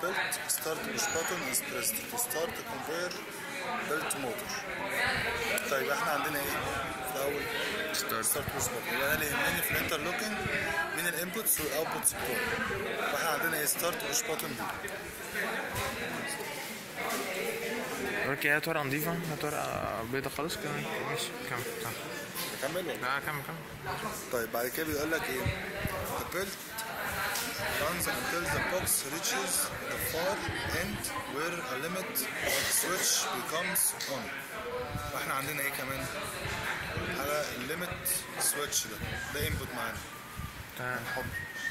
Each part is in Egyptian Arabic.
belt start push button is pressed to start the conveyor belt motor طيب احنا عندنا ايه في اول ستارت ستارت بوش بutton يبقى انا اللي يهمني في الانترلوكينج مين الانبوتس والاوتبوتس بتوعي فاحنا عندنا ايه ستارت بوش button دي اوكي هات ورقة نضيفة هات ورقة بيضة خالص كده ماشي كمل كمل نكمل ولا لا كمل كمل طيب بعد كده بيقول لك ايه the belt runs until the box reaches the far end where a limit switch becomes on فاحنا عندنا ايه كمان على الليميت سويتش ده ده انبوت معانا تمام نحط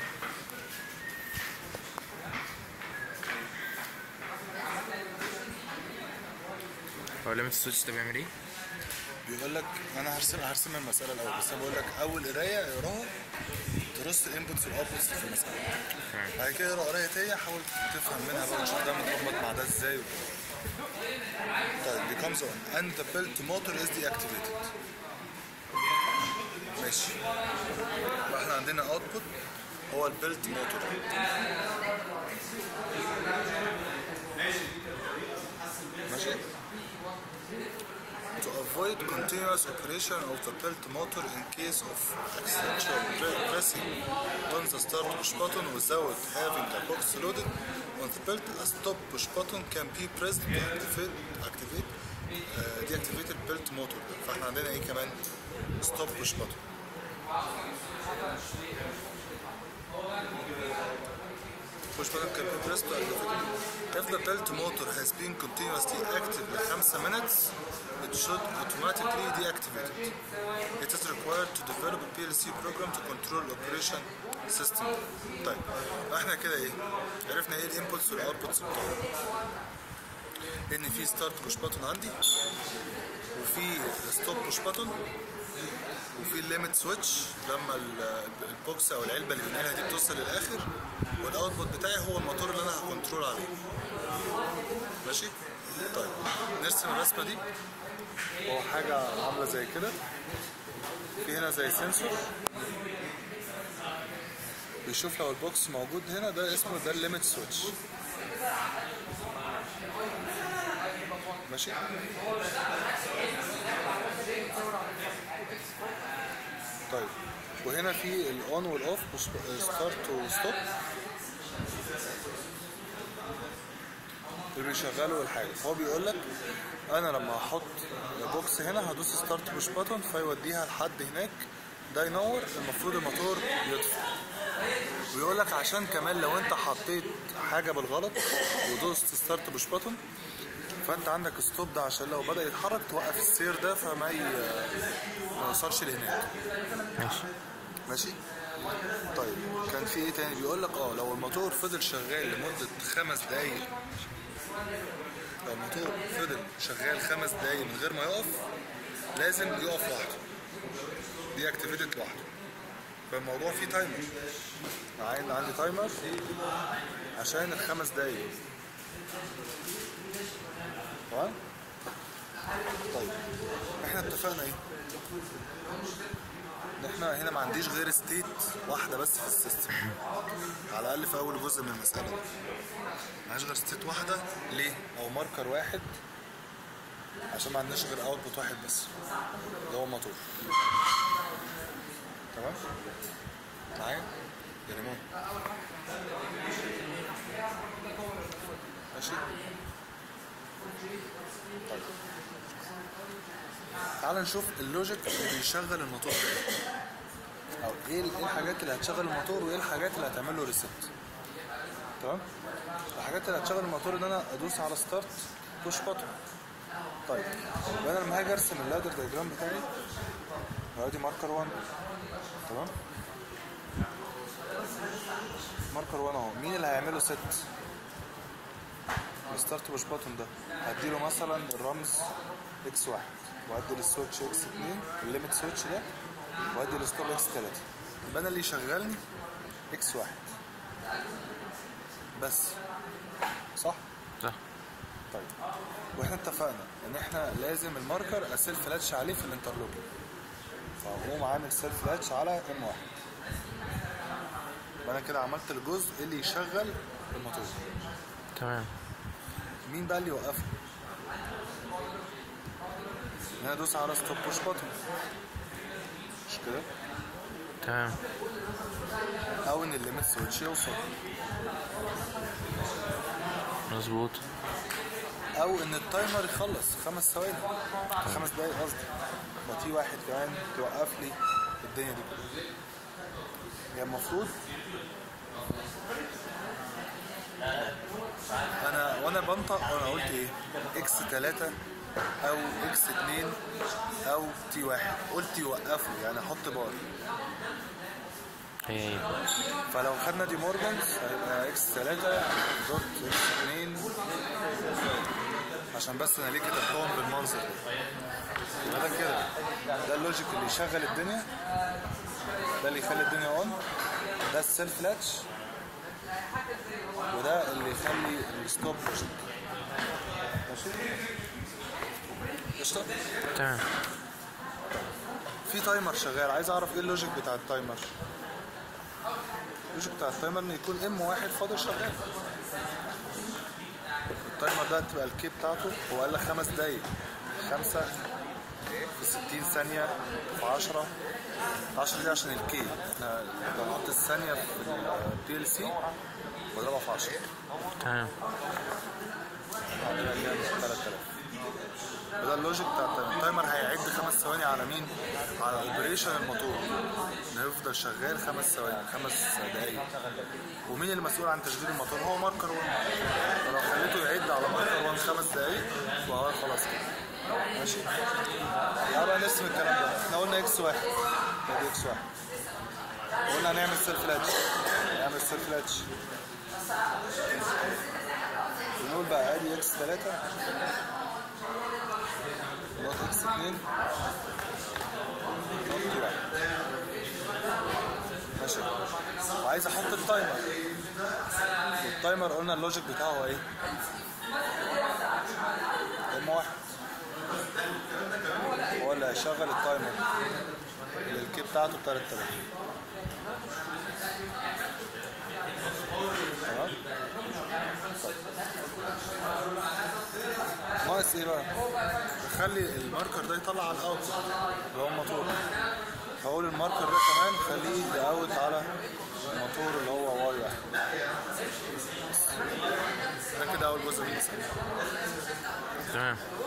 هو ليميت السويتش ده بيعمل ايه؟ بيقول لك انا هرسم هرسم المساله الاول بس انا بقول لك اول قرايه اقراها ترص الانبوتس والاوتبوتس في المساله تمام بعد كده اقرا قرايه تانية حاول تفهم منها بقى نشوف ده متربط مع ده ازاي طيب becomes on and the belt motor is deactivated ماشي واحنا عندنا output هو البيلت موتور ماشي to avoid continuous operation of the belt motor in case of accidental pre- pressing on the start push button without having the box loaded on the belt, a stop push button can be pressed to activate activate uh, deactivate belt motor فاحنا عندنا ايه كمان stop push button push button can be pressed to activate if the belt motor has been continuously active ل 5 minutes it should automatically deactivate it. It is required to develop a PLC program to control operation system. طيب احنا كده ايه؟ عرفنا ايه الانبوتس والاوتبوتس بتوعنا. ان في ستارت بوش بutton عندي وفي ستوب بوش button وفي الليميت سويتش لما ال- البوكس او العلبه اللي بنقلها دي بتوصل للاخر والاوتبوت بتاعي هو الموتور اللي انا هكنترول عليه ماشي طيب نرسم الرسمه دي هو حاجه عامله زي كده في هنا زي سنسور بيشوف لو البوكس موجود هنا ده اسمه ده الليميت سويتش ماشي طيب وهنا في الاون والاوف ستارت وستوب اللي بيشغلوا الحاجه فهو بيقول لك انا لما احط بوكس هنا هدوس ستارت بوش بutton فيوديها لحد هناك ده ينور المفروض الموتور يطفي ويقول لك عشان كمان لو انت حطيت حاجه بالغلط ودوست ستارت بوش button فانت عندك ستوب ده عشان لو بدا يتحرك توقف السير ده فما ي... ما يوصلش لهناك ماشي ماشي طيب كان في ايه تاني بيقول لك اه لو الموتور فضل شغال لمده خمس دقايق لو الموتور فضل شغال خمس دقايق من غير ما يقف لازم يقف لوحده دي اكتيفيتد لوحده فالموضوع فيه تايمر عندي عندي تايمر عشان الخمس دقايق تمام طيب احنا اتفقنا ايه ان احنا هنا ما عنديش غير ستيت واحده بس في السيستم على الاقل في اول جزء من المساله ما عنديش غير ستيت واحده ليه او ماركر واحد عشان ما عندناش غير اوتبوت واحد بس اللي هو الموتور تمام معايا يا ريمون ماشي طيب تعال نشوف اللوجيك اللي بيشغل الموتور ده او ايه ال- ايه الحاجات اللي هتشغل الموتور وايه الحاجات اللي هتعمل له ريست تمام الحاجات اللي هتشغل الموتور ان انا ادوس على ستارت بوش بutton طيب يبقى انا لما هاجي ارسم اللادر دايجرام بتاعي ادي ماركر 1 تمام ماركر 1 اهو مين اللي هيعمله ست الستارت بوش button ده هديله مثلا الرمز اكس واحد وادي للسويتش اكس 2 الليميت سويتش ده وادي للستوب اكس 3 يبقى انا اللي يشغلني اكس واحد بس صح؟ صح طيب واحنا اتفقنا ان احنا لازم الماركر اسيلف لاتش عليه في الانترلوكينج فاقوم عامل سيلف لاتش على ام واحد يبقى انا كده عملت الجزء اللي يشغل الموتور تمام مين بقى اللي يوقفه؟ ان انا ادوس على ستوب بوش بutton مش كده؟ تمام او ان الليمت سويتش يوصل مظبوط او ان التايمر يخلص خمس ثواني خمس دقايق قصدي وفي واحد كمان توقف لي الدنيا دي كلها يعني المفروض انا وانا بنطق انا قلت ايه اكس 3 او اكس 2 او تي 1 قلت يوقفوا يعني احط بار هي هي فلو خدنا دي مورجانز هيبقى اكس 3 دوت اكس 2 عشان بس انا ليه كتبتهم بالمنظر ده يبقى ده كده ده اللوجيك اللي يشغل الدنيا ده اللي يخلي الدنيا اون ده السيلف لاتش وده اللي يخلي الستوب لوجيك ماشي قشطة تمام في تايمر شغال عايز اعرف ايه اللوجيك بتاع التايمر اللوجيك بتاع التايمر ان يكون ام واحد فاضل شغال التايمر ده تبقى الكي بتاعته هو قال لك خمس دقايق خمسة في 60 ثانية في 10 10 دي عشان الكي احنا لو نحط الثانية في البي ال سي بضربها في 10 تمام هتبقى كام؟ 3000 وده اللوجيك بتاع التايمر التايمر هيعد خمس ثواني على مين؟ على اوبريشن الموتور انه يفضل شغال خمس ثواني خمس دقايق ومين المسؤول عن تشغيل الموتور هو ماركر 1 فلو خليته يعد على ماركر 1 خمس دقايق وهو خلاص كده ماشي تعالى بقى نرسم الكلام ده احنا قلنا اكس واحد ادي اكس واحد قلنا هنعمل سيلف لاتش نعمل سيلف لاتش نقول بقى ادي اكس 3 نقط اكس 2 نقط دي واحد ماشي وعايز احط التايمر والتايمر قلنا اللوجيك بتاعه هو ايه؟ ام واحد هو اللي هيشغل التايمر اللي الكي بتاعته ب 3000 تمام؟ ناقص ايه بقى؟ خلي الماركر ده يطلع على الاوت اللي هو الموتور هقول الماركر ده كمان خليه يأوت على الموتور اللي هو واي واحد ده كده اول جزء من المسألة تمام